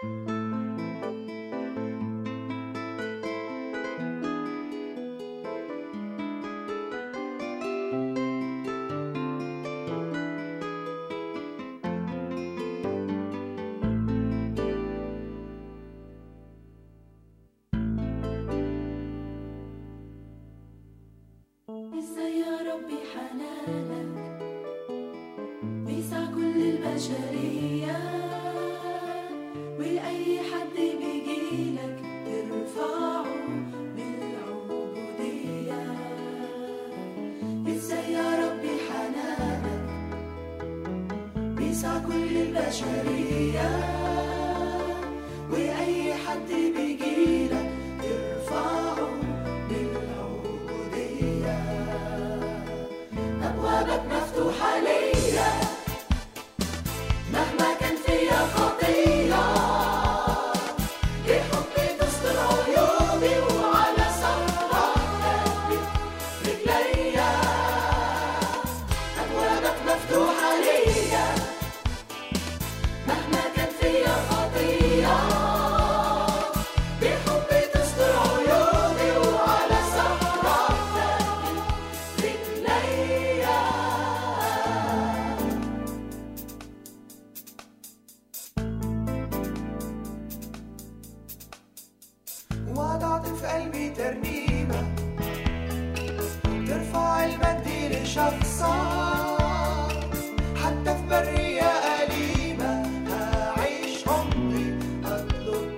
ازاي يا ربي حنانك بيسع كل البشرية وأي حد بيجيلك ترفعه بالعبودية ازاي يا ربي حنانك بيسع كل البشرية وأي حد بيجيلك ترفعه بالعبودية أبوابك مفتوحة ليا مهما كان فيا خطية بحبي تستر عيوبي وعلى صخرة رجليا أبوابك مفتوحة ليا مهما كان فيا خطية بحبي تستر عيوبي وعلى صخرة رجليا وضعت في قلبي ترنيمة ترفع المجد لشخصك حتى في برية أليمة هعيش عمري أطلب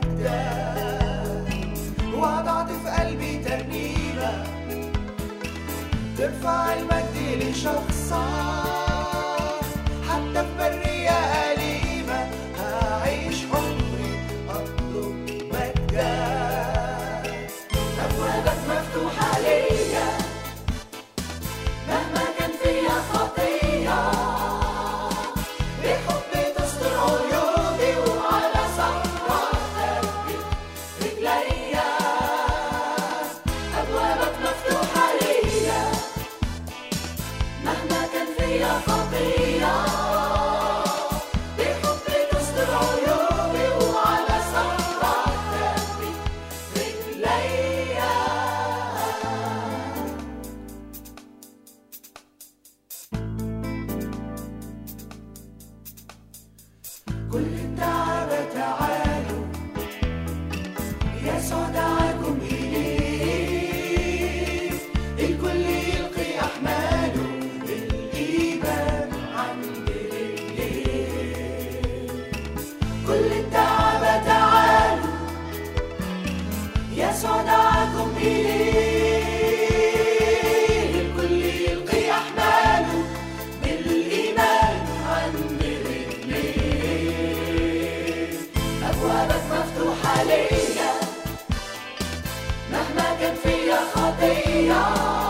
مجدك وضعت في قلبي ترنيمة ترفع المجد لشخصك حتى في برية أليمة هعيش عمري أطلب مجدك أبوابك مفتوحة ليا مهما كان فيا خطية بحبي تستر عيوبي وعلى صخرة رجليا أبوابك مفتوحة ليا مهما كان فيا خطية بحبي تستر عيوبي وعلى صخرة رجليا كل التعب تعالوا يسوع دعاكم إليه الكل يلقي أحماله بالإيمان عند رجليه كل التعب تعالوا يسوع دعاكم إليه الكل يلقي أحماله بالإيمان عند رجليه أبوابك مفتوحة ليا مهما كان فيا خطية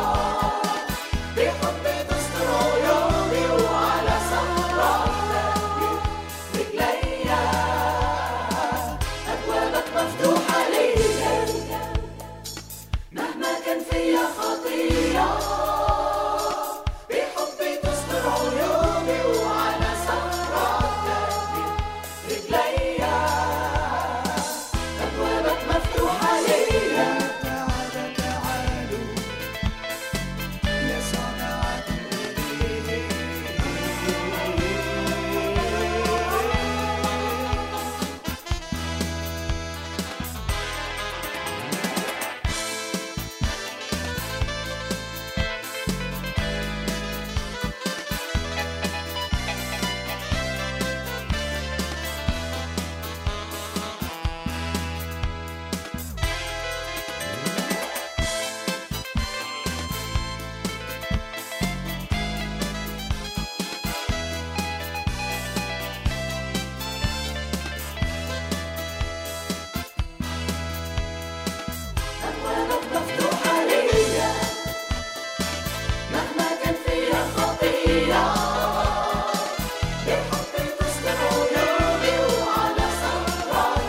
بحبي تستر عيوبي وعلى صخرة رجليا أبوابك مفتوحة ليا مهما كان فيا خطية بحبي تستر عيوبي وعلى صخرة رجليا أبوابك مفتوحة ليا تعالى تعالوا يسوع دعاكم إليه أبوابك مفتوحة ليا مهما كان فيا خطية بحبي تستر عيوبي وعلى صخرة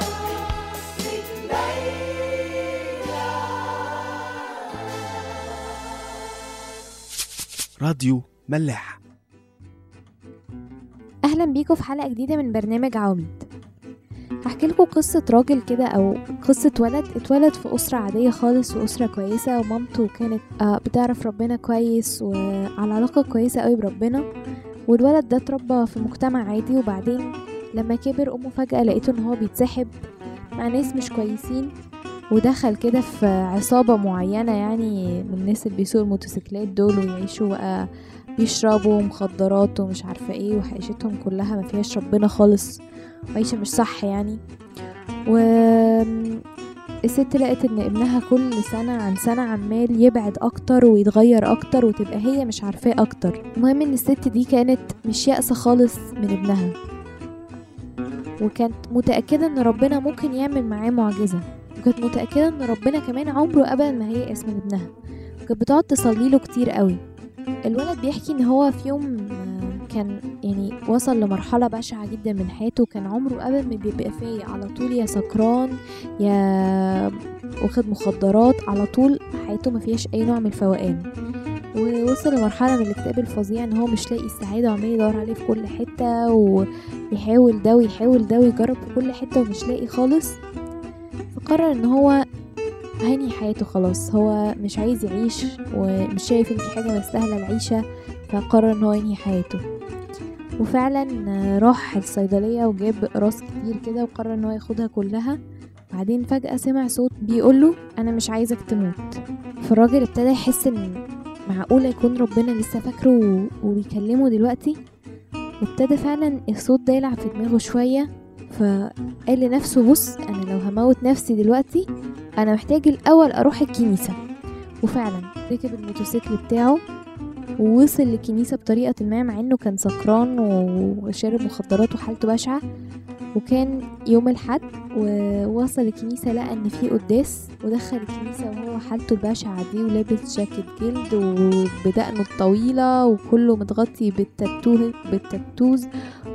رجليا راديو ملاح أهلا بيكم في حلقة جديدة من برنامج عواميد هحكي لكم قصة راجل كده أو قصة ولد اتولد في أسرة عادية خالص وأسرة كويسة ومامته كانت آه، بتعرف ربنا كويس وعلى علاقة كويسة قوي بربنا والولد ده اتربى في مجتمع عادي وبعدين لما كبر أمه فجأة لقيته إن هو بيتسحب مع ناس مش كويسين ودخل كده في عصابة معينة يعني من الناس اللي بيسوقوا الموتوسيكلات دول ويعيشوا بقى بيشربوا مخدرات ومش عارفة ايه وعيشتهم كلها ما فيهاش ربنا خالص وعيشة مش صح يعني و الست لقت ان ابنها كل سنة عن سنة عمال يبعد اكتر ويتغير اكتر وتبقى هي مش عارفاه اكتر المهم ان الست دي كانت مش يائسة خالص من ابنها وكانت متأكدة ان ربنا ممكن يعمل معاه معجزة وكانت متأكدة ان ربنا كمان عمره ابدا ما هيأس من ابنها وكانت بتقعد تصلي له كتير قوي الولد بيحكي ان هو في يوم آه، كان يعني وصل لمرحلة بشعة جدا من حياته كان عمره ابدا ما بيبقى فايق على طول يا سكران يا واخد مخدرات على طول حياته ما فيهاش اي نوع من الفوقان ووصل لمرحلة من الاكتئاب الفظيع ان هو مش لاقي السعادة وعمال يدور عليه في كل حتة ويحاول ده ويحاول ده ويجرب في كل حتة ومش لاقي خالص فقرر ان هو هينهي حياته خلاص هو مش عايز يعيش ومش شايف ان في حاجة مستاهلة العيشة فقرر ان هو ينهي حياته وفعلا آه، راح الصيدلية وجاب اقراص كتير كده وقرر ان هو ياخدها كلها بعدين فجأة سمع صوت بيقوله انا مش عايزك تموت فالراجل ابتدى يحس ان معقولة يكون ربنا لسه فاكره و- وبيكلمه دلوقتي وابتدى فعلا الصوت ده يلعب في دماغه شوية فقال لنفسه بص انا لو هموت نفسي دلوقتي انا محتاج الاول اروح الكنيسة وفعلا ركب الموتوسيكل بتاعه ووصل للكنيسة بطريقة ما مع انه كان سكران وشارب مخدرات وحالته بشعة وكان يوم الحد ووصل الكنيسة لقى ان في قداس ودخل الكنيسة وهو حالته البشعة دي ولابس جاكيت جلد وبدقنه الطويلة وكله متغطي بالتاتو بالتاتوز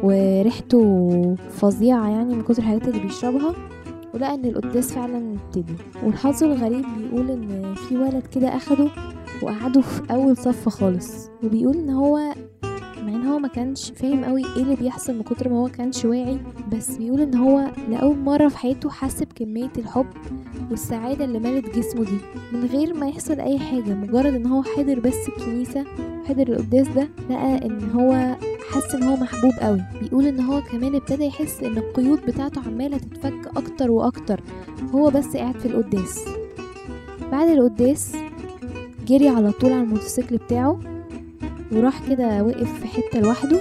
وريحته فظيعة يعني من كتر الحاجات اللي بيشربها ولقى ان القداس فعلا ابتدي والحظ الغريب بيقول ان في ولد كده اخده وقعده في اول صف خالص وبيقول ان هو مع ان هو ما كانش فاهم قوي ايه اللي بيحصل من كتر ما هو كانش واعي بس بيقول ان هو لاول مره في حياته حس بكميه الحب والسعاده اللي ملت جسمه دي من غير ما يحصل اي حاجه مجرد ان هو حضر بس الكنيسه حضر القداس ده لقى ان هو حس ان هو محبوب قوي بيقول ان هو كمان ابتدى يحس ان القيود بتاعته عماله تتفك اكتر واكتر هو بس قاعد في القداس بعد القداس جري على طول على الموتوسيكل بتاعه وراح كده وقف في حتة لوحده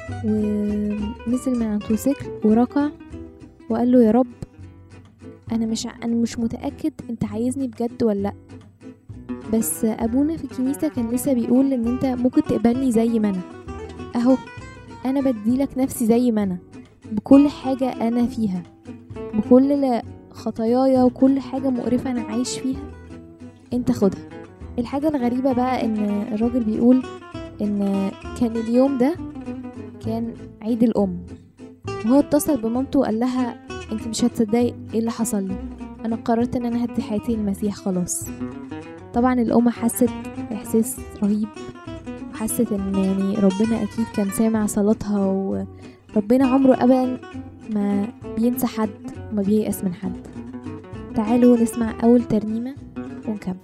ونزل من على الموتوسيكل وركع وقال له يا رب انا مش ع- انا مش متأكد انت عايزني بجد ولا لا بس ابونا في الكنيسة كان لسه بيقول ان انت ممكن تقبلني زي ما انا اهو انا بديلك نفسي زي ما انا بكل حاجة انا فيها بكل خطاياي وكل حاجة مقرفة انا عايش فيها انت خدها الحاجة الغريبة بقى ان الراجل بيقول ان كان اليوم ده كان عيد الام وهو اتصل بمامته وقال لها انت مش هتصدقي ايه اللي حصل لي انا قررت ان انا هدي حياتي للمسيح خلاص طبعا الام حست احساس رهيب وحست ان يعني ربنا اكيد كان سامع صلاتها وربنا عمره ابدا ما بينسى حد وما بييأس من حد تعالوا نسمع اول ترنيمة ونكمل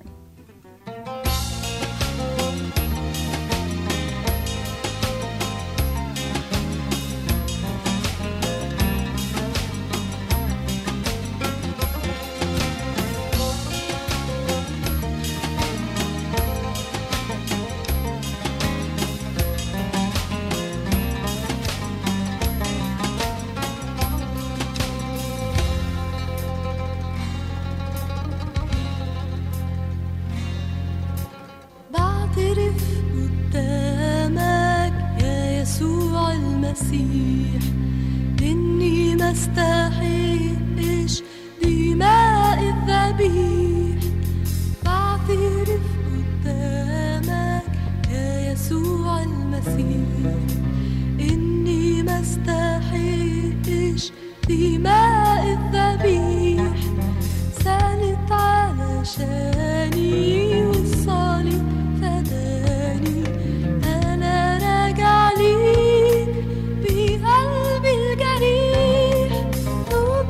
بعترف قدامك يا يسوع المسيح إني ما استحقش دماء الذبيح بعترف قدامك يا يسوع المسيح إني ما استحقش دماء الذبيح سالت علشاني والصليب فداني أنا راجع ليك بقلبي الجريح طوبى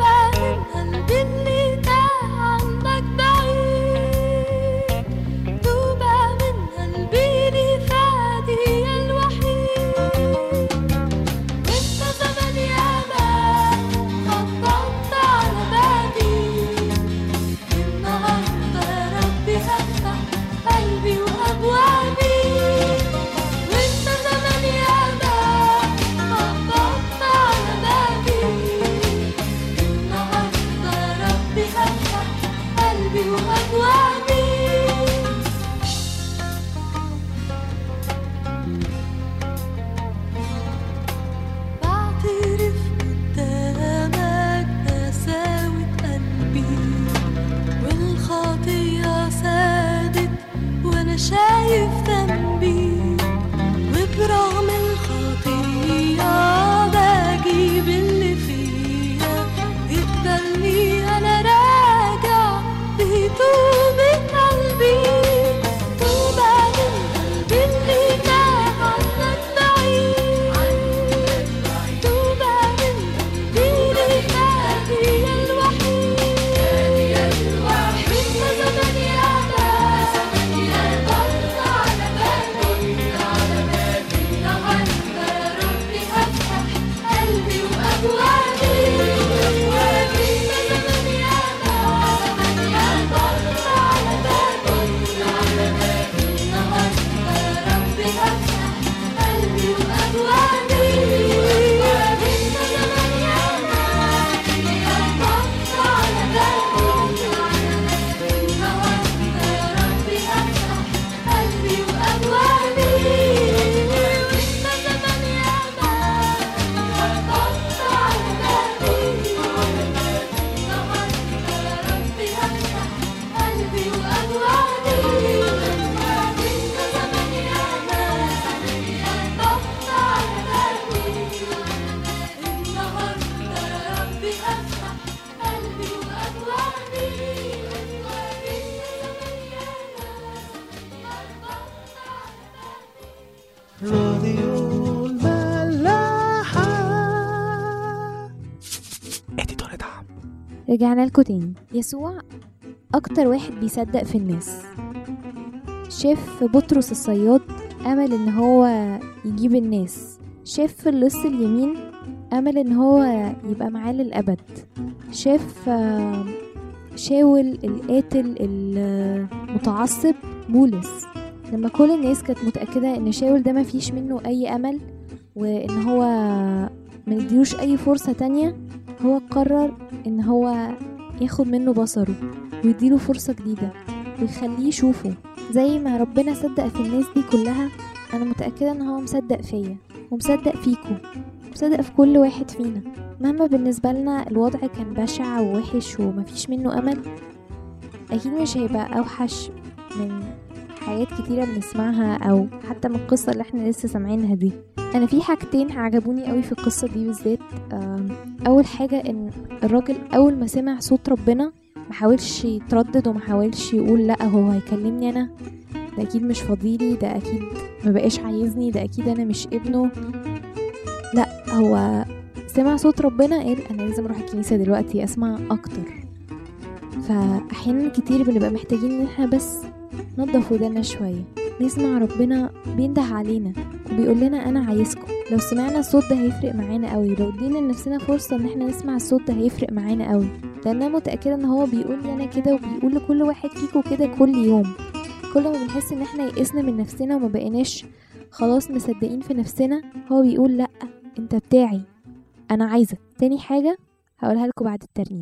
رجعنا لكم تاني يسوع اكتر واحد بيصدق في الناس شاف في بطرس الصياد امل ان هو يجيب الناس شاف في اللص اليمين امل ان هو يبقى معاه للابد شاف آه، شاول القاتل المتعصب بولس لما كل الناس كانت متأكدة ان شاول ده مفيش منه اي امل وان هو منديلوش اي فرصة تانية هو قرر ان هو ياخد منه بصره ويديله فرصة جديدة ويخليه يشوفه زي ما ربنا صدق في الناس دي كلها انا متأكدة ان هو مصدق فيا ومصدق فيكو مصدق في كل واحد فينا مهما بالنسبة لنا الوضع كان بشع ووحش ومفيش منه أمل أكيد مش هيبقى أوحش من حاجات كتيرة بنسمعها أو حتى من القصة اللي احنا لسه سامعينها دي أنا في حاجتين عجبوني قوي في القصة دي بالذات آم، أول حاجة إن الراجل أول ما سمع صوت ربنا محاولش يتردد ومحاولش يقول لأ هو هيكلمني أنا ده أكيد مش فاضيلي ده أكيد مبقاش عايزني ده أكيد أنا مش ابنه لأ هو سمع صوت ربنا قال انا لازم اروح الكنيسه دلوقتي اسمع اكتر فاحيانا كتير بنبقى محتاجين ان احنا بس نضف ودانا شويه نسمع ربنا بينده علينا وبيقول لنا انا عايزكم لو سمعنا الصوت ده هيفرق معانا قوي لو ادينا لنفسنا فرصه ان احنا نسمع الصوت ده هيفرق معانا قوي لان انا متاكده ان هو بيقول لي انا كده وبيقول لكل واحد فيكم كده كل يوم كل ما بنحس ان احنا يئسنا من نفسنا وما بقيناش خلاص مصدقين في نفسنا هو بيقول لا انت بتاعي انا عايزك تاني حاجة هقولها لكم بعد الترنيمة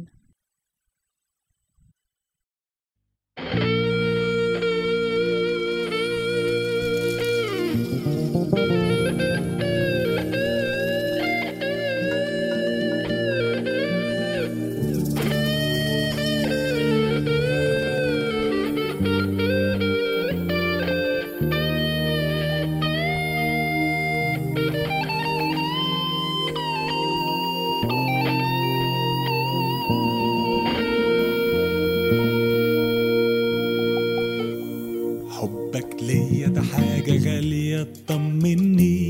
حبك ليا ده حاجة غالية تطمني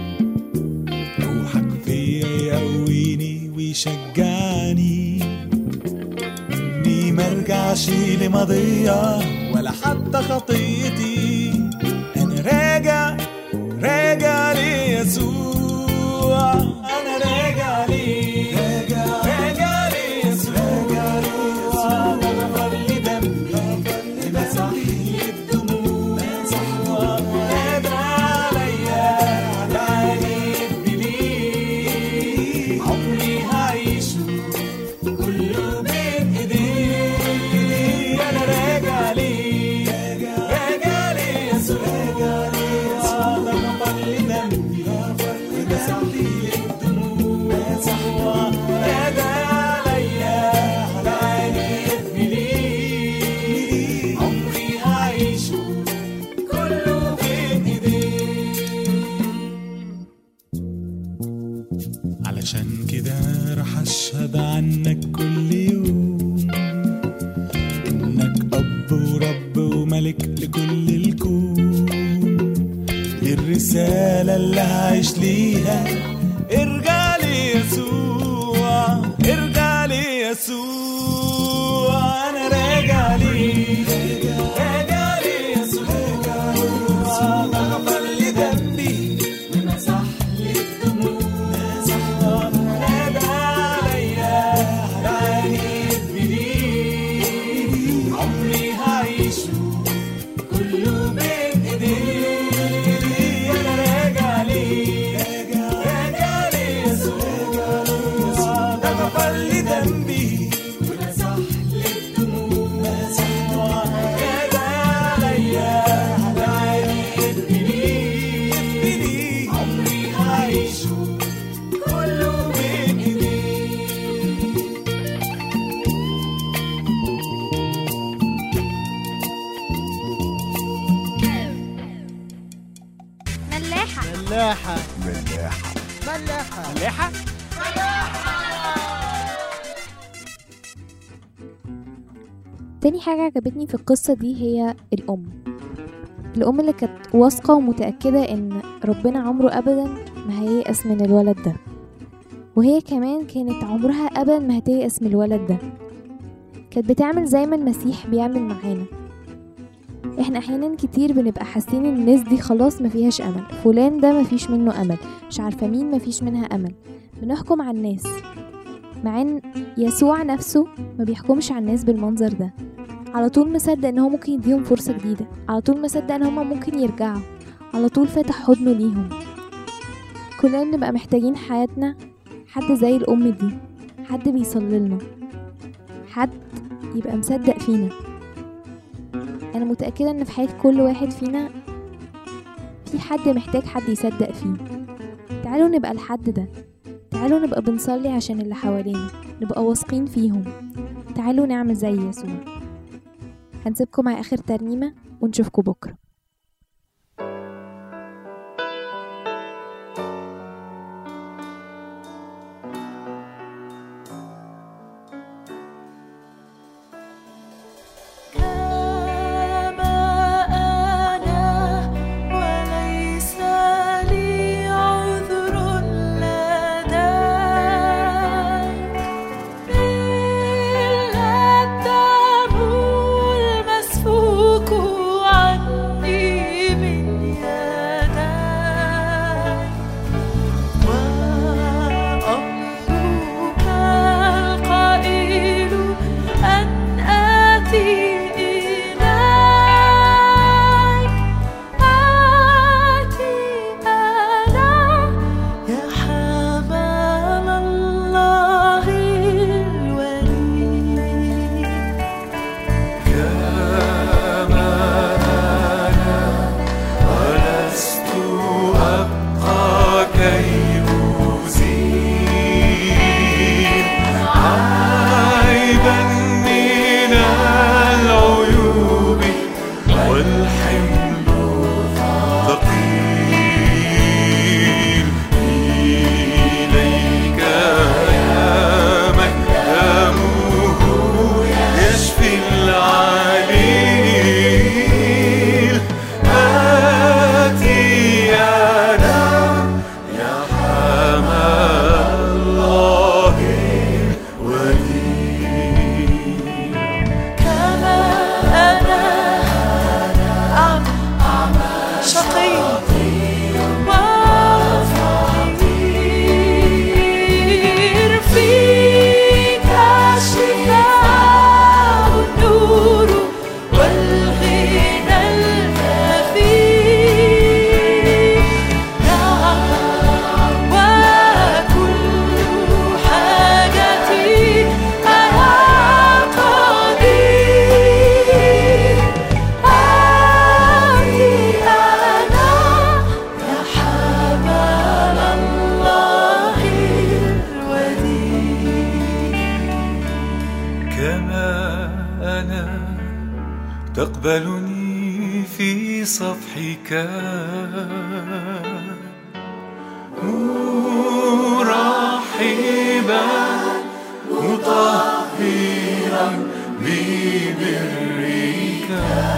روحك فيا يقويني ويشجعني اني مرجعش لماضية ولا حتى خطيتي انا راجع راجع ليسوع انا راجع ليه راجع راجع ليسوع راجع ليسوع غفر لي ذنبي مسح لي الدموع مسح نادى عليا تعالي بليه عمري هعيشه كله بين ايديه انا راجع ليه راجع ليه يسوع راجع ليه يسوع غفر لي ذنبي مسح لي الدموع مسح نادى عليا تعالي بليه عمري هعيشه كله بين ايديه علشان كده راح اشهد عنك كل يوم انك اب ورب وملك لكل الكون دي الرسالة اللي هعيش ليها ارجع لي يسوع ارجع لي يسوع انا راجع لي راجع لي يسوع غفر لي ذنبي ومسح لي الدموع مسح نادى عليا تعالي بليه عمري هعيشه كله بين ايديه انا راجع ليه راجع ليه يسوع ده غفر لي ذنبي ومسح لي الدموع مسح نادى عليا تعالي بليه عمري هعيشه كله بين ايديه ملاحة ملاحة ملاحة ملاحة تاني حاجة عجبتني في القصة دي هي الأم الأم اللي كانت واثقة ومتأكدة إن ربنا عمره أبدا ما هييأس من الولد ده وهي كمان كانت عمرها أبدا ما هتيأس من الولد ده كانت بتعمل زي ما المسيح بيعمل معانا احنا احيانا كتير بنبقى حاسين ان الناس دي خلاص ما فيهاش امل فلان ده ما فيش منه امل مش عارفه مين ما فيش منها امل بنحكم على الناس مع ان يسوع نفسه ما بيحكمش على الناس بالمنظر ده على طول مصدق ان هو ممكن يديهم فرصه جديده على طول مصدق ان هما ممكن يرجعوا على طول فاتح حضنه ليهم كلنا نبقى محتاجين حياتنا حد زي الام دي حد بيصلي لنا حد يبقى مصدق فينا انا متاكده ان في حياه كل واحد فينا في حد محتاج حد يصدق فيه تعالوا نبقى الحد ده تعالوا نبقى بنصلي عشان اللي حوالينا نبقى واثقين فيهم تعالوا نعمل زي يسوع هنسيبكم مع اخر ترنيمه ونشوفكم بكره كما أنا وليس لي عذر لديك إلا الدم المسفوك عني من يديك وأمرك القائل أن آتي إليك آتي أنا يا حمام الله الولي ولست أبقى كي أزيل عيبا من العيوب والحمل ثقيل إليك يا من دمه يشفي العليل آتي أنا يا حمام الله الولي كما أنا أعمى شقي وفقير فيك الشفاء النور والغنى الكثير نعم وكل حاجتي أنا قدير آتي أنا يا حمام الله الوديع كما أنا تقبلني في صفحك مرحبا مطهرا ببرك